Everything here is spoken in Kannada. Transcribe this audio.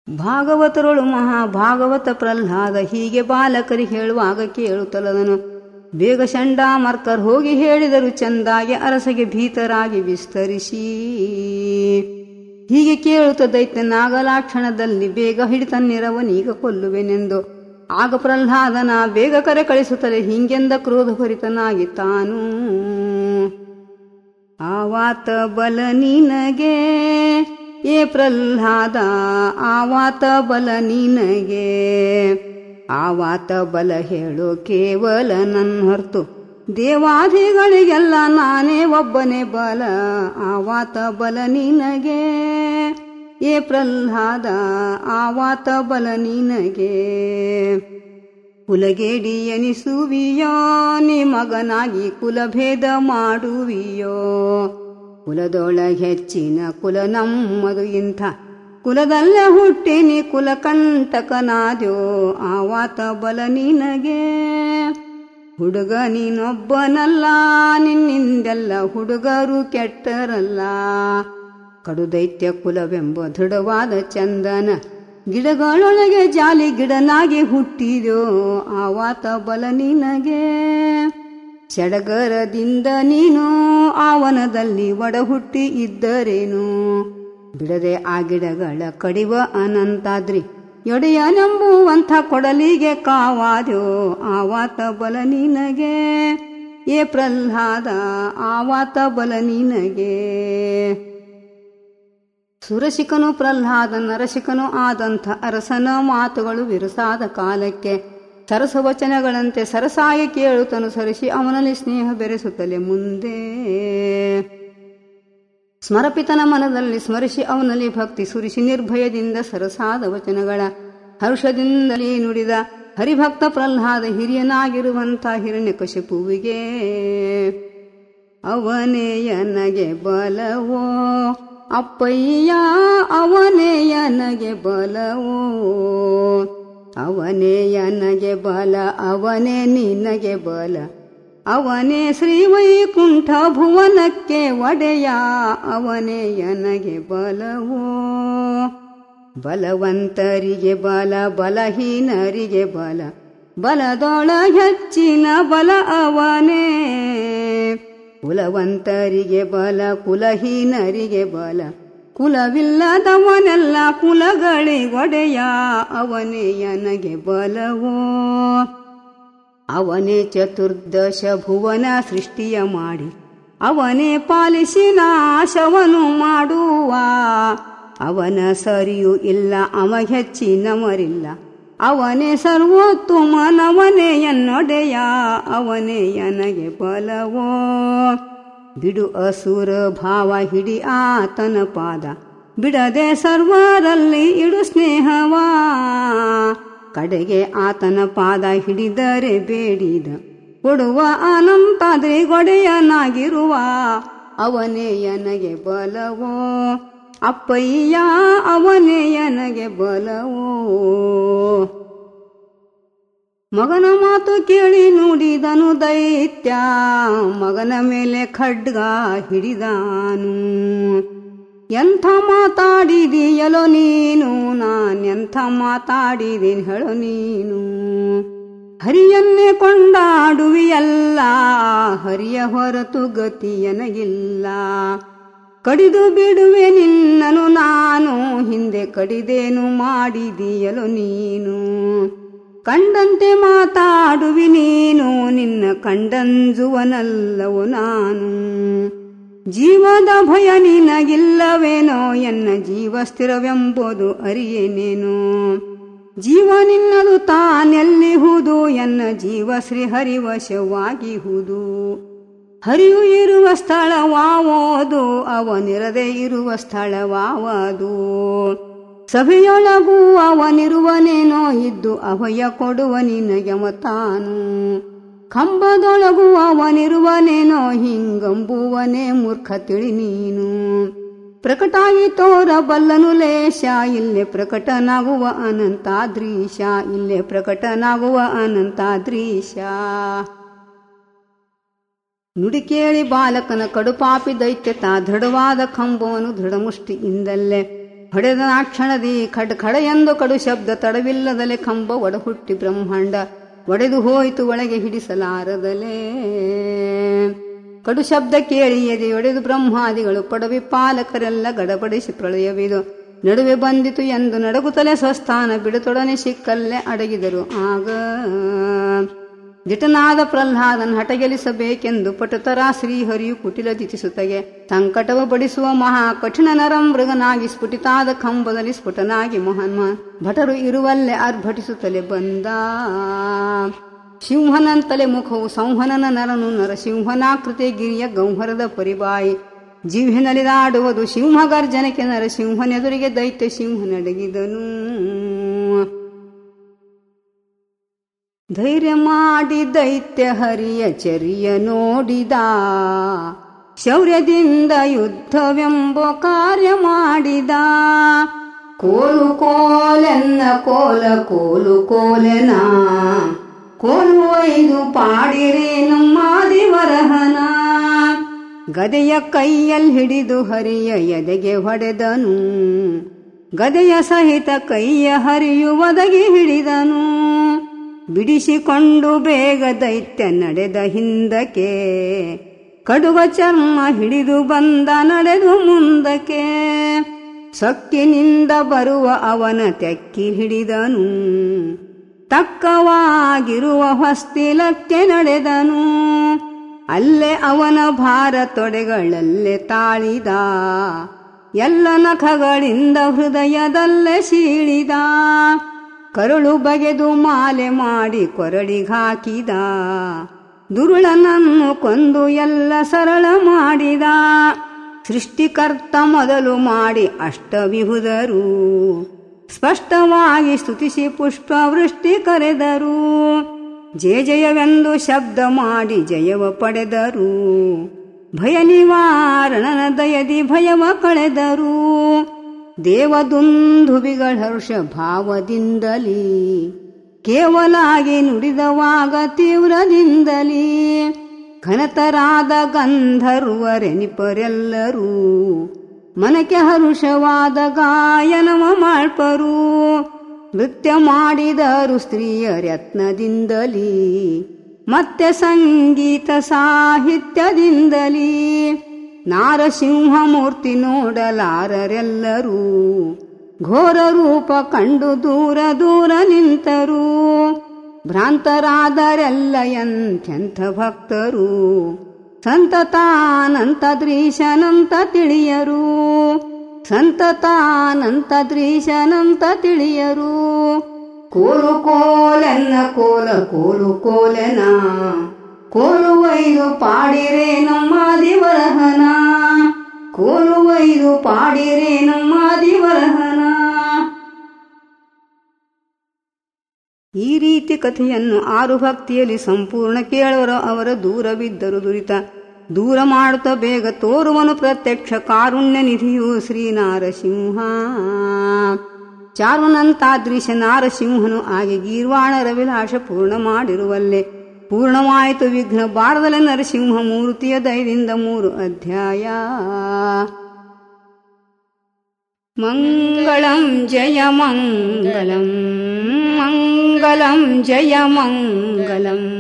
ಭಾಗವತರೊಳು ಮಹಾಭಾಗವತ ಪ್ರಹ್ಲಾದ ಹೀಗೆ ಬಾಲಕರಿ ಹೇಳುವಾಗ ಕೇಳುತ್ತಲದನು ಬೇಗ ಚಂಡಾಮರ್ಕರ್ ಹೋಗಿ ಹೇಳಿದರು ಚಂದಾಗೆ ಅರಸಗೆ ಭೀತರಾಗಿ ವಿಸ್ತರಿಸಿ ಹೀಗೆ ಕೇಳುತ್ತ ದೈತ್ಯ ನಾಗಲಾಕ್ಷಣದಲ್ಲಿ ಬೇಗ ಹಿಡಿತನ್ನಿರವನೀಗ ಕೊಲ್ಲುವೆನೆಂದು ಆಗ ಪ್ರಹ್ಲಾದನ ಬೇಗ ಕರೆ ಕಳಿಸುತ್ತಲೇ ಹಿಂಗೆಂದ ಕ್ರೋಧಭರಿತನಾಗಿ ತಾನು ಆವಾತ ಬಲ ನಿನಗೆ ಏ ಪ್ರಹ್ಲಾದ ಆವಾತ ಬಲ ನಿನಗೆ ಆವಾತ ಬಲ ಹೇಳು ಕೇವಲ ನನ್ನ ಹೊರತು ದೇವಾದಿಗಳಿಗೆಲ್ಲ ನಾನೇ ಒಬ್ಬನೇ ಬಲ ಆವಾತ ಬಲ ನಿನಗೆ ಏ ಪ್ರಹ್ಲಾದ ಆವಾತ ಬಲ ನಿನಗೆ ಕುಲಗೇಡಿ ಎನಿಸುವಿಯೋ ನಿ ಮಗನಾಗಿ ಕುಲಭೇದ ಮಾಡುವಿಯೋ ಕುಲದೊಳಗೆ ಹೆಚ್ಚಿನ ಕುಲ ನಮ್ಮದು ಇಂಥ ಕುಲದಲ್ಲೇ ಹುಟ್ಟಿನಿ ಕುಲ ಕಂಟಕನಾದ್ಯೋ ಆವಾತ ಬಲ ನಿನಗೆ ಹುಡುಗ ನೀನೊಬ್ಬನಲ್ಲ ನಿನ್ನಿಂದೆಲ್ಲ ಹುಡುಗರು ಕೆಟ್ಟರಲ್ಲ ಕಡು ದೈತ್ಯ ಕುಲವೆಂಬ ದೃಢವಾದ ಚಂದನ ಗಿಡಗಳೊಳಗೆ ಜಾಲಿ ಗಿಡನಾಗಿ ಹುಟ್ಟಿದ್ಯೋ ಆವಾತ ಬಲ ನಿನಗೆ ಸಡಗರದಿಂದ ನೀನು ಆವನದಲ್ಲಿ ಒಡ ಹುಟ್ಟಿ ಇದ್ದರೇನು ಬಿಡದೆ ಆ ಗಿಡಗಳ ಕಡಿವ ಅನಂತಾದ್ರಿ ಎಡೆಯನೆಂಬುವಂಥ ಕೊಡಲಿಗೆ ಕಾವಾದ್ಯೋ ಆವಾತ ಬಲ ನಿನಗೆ ಏ ಪ್ರಹ್ಲಾದ ಆವಾತ ಬಲ ನಿನಗೆ ಸುರಶಿಕನು ಪ್ರಹ್ಲಾದ ನರಸಿಕನು ಆದಂಥ ಅರಸನ ಮಾತುಗಳು ವಿರಸಾದ ಕಾಲಕ್ಕೆ ಸರಸವಚನಗಳಂತೆ ಸರಸಾಗಿ ಕೇಳುತ್ತನುಸರಿಸಿ ಅವನಲ್ಲಿ ಸ್ನೇಹ ಬೆರೆಸುತ್ತಲೇ ಮುಂದೆ ಸ್ಮರಪಿತನ ಮನದಲ್ಲಿ ಸ್ಮರಿಸಿ ಅವನಲ್ಲಿ ಭಕ್ತಿ ಸುರಿಸಿ ನಿರ್ಭಯದಿಂದ ಸರಸಾದ ವಚನಗಳ ಹರ್ಷದಿಂದಲೇ ನುಡಿದ ಹರಿಭಕ್ತ ಪ್ರಹ್ಲಾದ ಹಿರಿಯನಾಗಿರುವಂಥ ಹಿರಣ್ಯಕಶಿಪುವಿಗೆ ಅವನೇಯನಗೆ ಬಲವೋ ಅಪ್ಪಯ್ಯ ಅವನೇಯನಗೆ ಬಲವೋ ಅವನೇಯನಗೆ ಬಲ ಅವನೇ ನಿನಗೆ ಬಲ ಅವನೇ ಶ್ರೀವೈಕುಂಠ ಭುವನಕ್ಕೆ ಒಡೆಯ ಅವನೇ ನನಗೆ ಬಲವೋ ಬಲವಂತರಿಗೆ ಬಲ ಬಲಹೀನರಿಗೆ ಬಲ ಬಲದೊಳ ಹೆಚ್ಚಿನ ಬಲ ಅವನೇ ಕುಲವಂತರಿಗೆ ಬಲ ಕುಲಹೀನರಿಗೆ ಬಲ ಕುಲವಿಲ್ಲದವನೆಲ್ಲ ಕುಲಗಳಿಗೊಡೆಯ ಅವನೇ ನನಗೆ ಬಲವೋ ಅವನೇ ಚತುರ್ದಶ ಭುವನ ಸೃಷ್ಟಿಯ ಮಾಡಿ ಅವನೇ ಪಾಲಿಸಿ ನಾಶವನು ಮಾಡುವ ಅವನ ಸರಿಯೂ ಇಲ್ಲ ಅಮಗೆಚ್ಚಿನವರಿಲ್ಲ ಅವನೇ ಸರ್ವೋತ್ತಮನವನೇ ಎನ್ನೊಡೆಯ ಅವನೇ ನನಗೆ ಬಲವೋ ಬಿಡು ಅಸುರ ಭಾವ ಹಿಡಿ ಆತನ ಪಾದ ಬಿಡದೆ ಸರ್ವರಲ್ಲಿ ಇಡು ಸ್ನೇಹವಾ ಕಡೆಗೆ ಆತನ ಪಾದ ಹಿಡಿದರೆ ಬೇಡಿದ ಕೊಡುವ ಅನಂತಾದ್ರೆ ಗೊಡೆಯನಾಗಿರುವ ಅವನೇ ನನಗೆ ಬಲವೋ ಅಪ್ಪಯ್ಯ ಅವನೇ ನನಗೆ ಬಲವೋ ಮಗನ ಮಾತು ಕೇಳಿ ನುಡಿದನು ದೈತ್ಯ ಮಗನ ಮೇಲೆ ಖಡ್ಗ ಹಿಡಿದಾನು ಎಂಥ ಮಾತಾಡಿದೀಯಲೋ ನೀನು ನಾನೆಂಥ ಮಾತಾಡಿದೀನಿ ಹೇಳೋ ನೀನು ಹರಿಯನ್ನೇ ಕೊಂಡಾಡುವಿಯಲ್ಲ ಹರಿಯ ಹೊರತು ಗತಿ ನನಗಿಲ್ಲ ಕಡಿದು ಬಿಡುವೆ ನಿನ್ನನು ನಾನು ಹಿಂದೆ ಕಡಿದೇನು ಮಾಡಿದೀಯಲೋ ನೀನು ಕಂಡಂತೆ ಮಾತಾಡುವಿ ನೀನು ನಿನ್ನ ಕಂಡಂಜುವನಲ್ಲವೋ ನಾನು ಜೀವದ ಭಯ ನಿನಗಿಲ್ಲವೇನೋ ಎನ್ನ ಜೀವ ಸ್ಥಿರವೆಂಬುದು ಅರಿಯೇನೇನೋ ಜೀವ ನಿನ್ನದು ತಾನೆಲ್ಲಿಹುದು ಎನ್ನ ಜೀವ ಶ್ರೀ ಹರಿವಶವಾಗಿಹುದು ಹರಿಯು ಇರುವ ಸ್ಥಳವಾವೋದು ಅವನಿರದೆ ಇರುವ ಸ್ಥಳವಾವದು ಸಭೆಯೊಳಗೂ ಅವನಿರುವನೇನೋ ಇದ್ದು ಅಭಯ ಕೊಡುವ ನಿನಗೆ ಮತಾನು ಕಂಬದೊಳಗೂ ಅವನಿರುವನೇನೋ ಹಿಂಗಂಬುವನೇ ಮೂರ್ಖ ತಿಳಿ ನೀನು ಪ್ರಕಟಾಗಿ ತೋರಬಲ್ಲನು ಲೇಶ ಇಲ್ಲೇ ಪ್ರಕಟನಾಗುವ ಅನಂತಾದ್ರೀಶ ಇಲ್ಲೇ ಪ್ರಕಟನಾಗುವ ಅನಂತಾದ್ರೀಶ ನುಡಿ ಕೇಳಿ ಬಾಲಕನ ಕಡುಪಾಪಿ ದೈತ್ಯತ ದೃಢವಾದ ಕಂಬವನ್ನು ದೃಢಮುಷ್ಟಿಯಿಂದಲ್ಲೇ ಹೊಡೆದ ಕ್ಷಣದಿ ಖಡ್ ಖಡ ಎಂದು ಕಡು ಶಬ್ದ ತಡವಿಲ್ಲದಲೆ ಕಂಬ ಒಡ ಹುಟ್ಟಿ ಬ್ರಹ್ಮಾಂಡ ಒಡೆದು ಹೋಯಿತು ಒಳಗೆ ಹಿಡಿಸಲಾರದಲೇ ಕಡು ಶಬ್ದ ಕೇಳಿ ಎದೆ ಒಡೆದು ಬ್ರಹ್ಮಾದಿಗಳು ಪಡವಿ ಪಾಲಕರೆಲ್ಲ ಗಡಬಡಿಸಿ ಪ್ರಳಯವಿದು ನಡುವೆ ಬಂದಿತು ಎಂದು ನಡಗುತ್ತಲೇ ಸ್ವಸ್ಥಾನ ಬಿಡುತೊಡನೆ ಸಿಕ್ಕಲ್ಲೇ ಅಡಗಿದರು ಆಗ ದಿಟನಾದ ಪ್ರಹ್ಲಾದನ್ ಹಟಗೆಲಿಸಬೇಕೆಂದು ಪಟುತರ ಶ್ರೀಹರಿಯು ಕುಟಿಲ ದಿತಿಸುತ್ತಗೆ ಸಂಕಟವ ಬಡಿಸುವ ಮಹಾ ಕಠಿಣ ನರಂ ಮೃಗನಾಗಿ ಸ್ಫುಟಿತಾದ ಕಂಬದಲ್ಲಿ ಸ್ಫುಟನಾಗಿ ಮಹಾನ್ಮ ಭಟರು ಇರುವಲ್ಲೇ ಆರ್ಭಟಿಸುತ್ತಲೇ ಬಂದ ಸಿಂಹನಂತಲೆ ಮುಖವು ಸಂಹನನ ನರನು ನರಸಿಂಹನಾಕೃತಿ ಗಿರಿಯ ಗೌಹರದ ಪರಿಬಾಯಿ ಜಿಹ್ವಿನಲಿದಾಡುವುದು ಸಿಂಹ ಗರ್ಜನಕ್ಕೆ ನರಸಿಂಹನೆದುರಿಗೆ ದೈತ್ಯ ಸಿಂಹ ನಡಗಿದನು ಧೈರ್ಯ ಮಾಡಿ ದೈತ್ಯ ಹರಿಯ ಚರಿಯ ನೋಡಿದ ಶೌರ್ಯದಿಂದ ಯುದ್ಧವೆಂಬ ಕಾರ್ಯ ಮಾಡಿದ ಕೋಲು ಕೋಲೆನ್ನ ಕೋಲ ಕೋಲು ಕೋಲೆನ ಕೋಲು ಒಯ್ದು ಪಾಡಿರೆ ನಮ್ಮಾದಿವರಹನ ಗದೆಯ ಕೈಯಲ್ಲಿ ಹಿಡಿದು ಹರಿಯ ಎದೆಗೆ ಹೊಡೆದನು ಗದೆಯ ಸಹಿತ ಕೈಯ ಹರಿಯು ಒದಗಿ ಹಿಡಿದನು ಬಿಡಿಸಿಕೊಂಡು ಬೇಗ ದೈತ್ಯ ನಡೆದ ಹಿಂದಕ್ಕೆ ಕಡುವ ಚರ್ಮ ಹಿಡಿದು ಬಂದ ನಡೆದು ಮುಂದಕ್ಕೆ ಸೊಕ್ಕಿನಿಂದ ಬರುವ ಅವನ ತೆಕ್ಕಿ ಹಿಡಿದನು ತಕ್ಕವಾಗಿರುವ ಹೊಸ್ತಿಲಕ್ಕೆ ನಡೆದನು ಅಲ್ಲೇ ಅವನ ಭಾರ ತೊಡೆಗಳಲ್ಲೇ ತಾಳಿದ ಎಲ್ಲ ನಖಗಳಿಂದ ಹೃದಯದಲ್ಲೇ ಸೀಳಿದ ಕರುಳು ಬಗೆದು ಮಾಲೆ ಮಾಡಿ ಕೊರಡಿಗಾಕಿದ ದುರುಳನನ್ನು ಕೊಂದು ಎಲ್ಲ ಸರಳ ಮಾಡಿದ ಸೃಷ್ಟಿಕರ್ತ ಮೊದಲು ಮಾಡಿ ಅಷ್ಟವಿಹುದರು ಸ್ಪಷ್ಟವಾಗಿ ಸ್ತುತಿಸಿ ಪುಷ್ಪ ವೃಷ್ಟಿ ಕರೆದರು ಜಯ ಜಯವೆಂದು ಶಬ್ದ ಮಾಡಿ ಜಯವ ಪಡೆದರು ಭಯ ನಿವಾರಣನ ದಯದಿ ಭಯವ ಕಳೆದರು ದೇವದುಂದುಬಿಗಳ ಹರ್ಷ ಭಾವದಿಂದಲೇ ಕೇವಲಾಗಿ ನುಡಿದವಾಗ ತೀವ್ರದಿಂದಲೇ ಘನತರಾದ ಗಂಧರ್ವರೆನಿಪರೆಲ್ಲರೂ ಮನಕ್ಕೆ ಹರುಷವಾದ ಗಾಯನವ ಮಾಡ್ಪರು ನೃತ್ಯ ಮಾಡಿದರು ಸ್ತ್ರೀಯರ ಯತ್ನದಿಂದಲೇ ಮತ್ತೆ ಸಂಗೀತ ಸಾಹಿತ್ಯದಿಂದಲೇ ನಾರಸಿಂಹ ಮೂರ್ತಿ ನೋಡಲಾರರೆಲ್ಲರೂ ಘೋರ ರೂಪ ಕಂಡು ದೂರ ದೂರ ನಿಂತರು ಭ್ರಾಂತರಾದರೆಲ್ಲ ಎಂಥೆಂಥ ಭಕ್ತರು ಸಂತತಾನಂತ ದೃಶನಂತ ತಿಳಿಯರು ಸಂತತಾನಂತ ದೃಶನಂತ ತಿಳಿಯರು ಕೋಲು ಕೋಲೆನ್ನ ಕೋಲ ಕೋಲು ಕೋಲೆನ ಕೋಲು ಒಯ್ದು ಪಾಡಿರೆ ನಮ್ಮ ದಿವರಹನ ಕೋಲು ಒಯ್ದು ಪಾಡಿರೆ ನಮ್ಮ ದಿವರಹನ ಈ ರೀತಿ ಕಥೆಯನ್ನು ಆರು ಭಕ್ತಿಯಲ್ಲಿ ಸಂಪೂರ್ಣ ಕೇಳುವರು ಅವರ ದೂರವಿದ್ದರು ದುರಿತ ದೂರ ಮಾಡುತ್ತ ಬೇಗ ತೋರುವನು ಪ್ರತ್ಯಕ್ಷ ಕಾರುಣ್ಯ ನಿಧಿಯು ಶ್ರೀ ನಾರಸಿಂಹ ಚಾರುನಂತಾದೃಶ ನಾರಸಿಂಹನು ಆಗಿ ಗೀರ್ವಾಣರ ವಿಲಾಸ ಪೂರ್ಣ ಮಾಡಿರುವಲ್ಲೇ ಪೂರ್ಣವಾಯಿತು ವಿಘ್ನ ಬಾರದಲೆ ನರಸಿಂಹ ಮೂರ್ತಿಯ ದಯದಿಂದ ಮೂರು ಅಧ್ಯಾಯ ಮಂಗಳಂ ಜಯ ಮಂಗಳಂ ಮಂಗಳಂ ಜಯ ಮಂಗಳಂ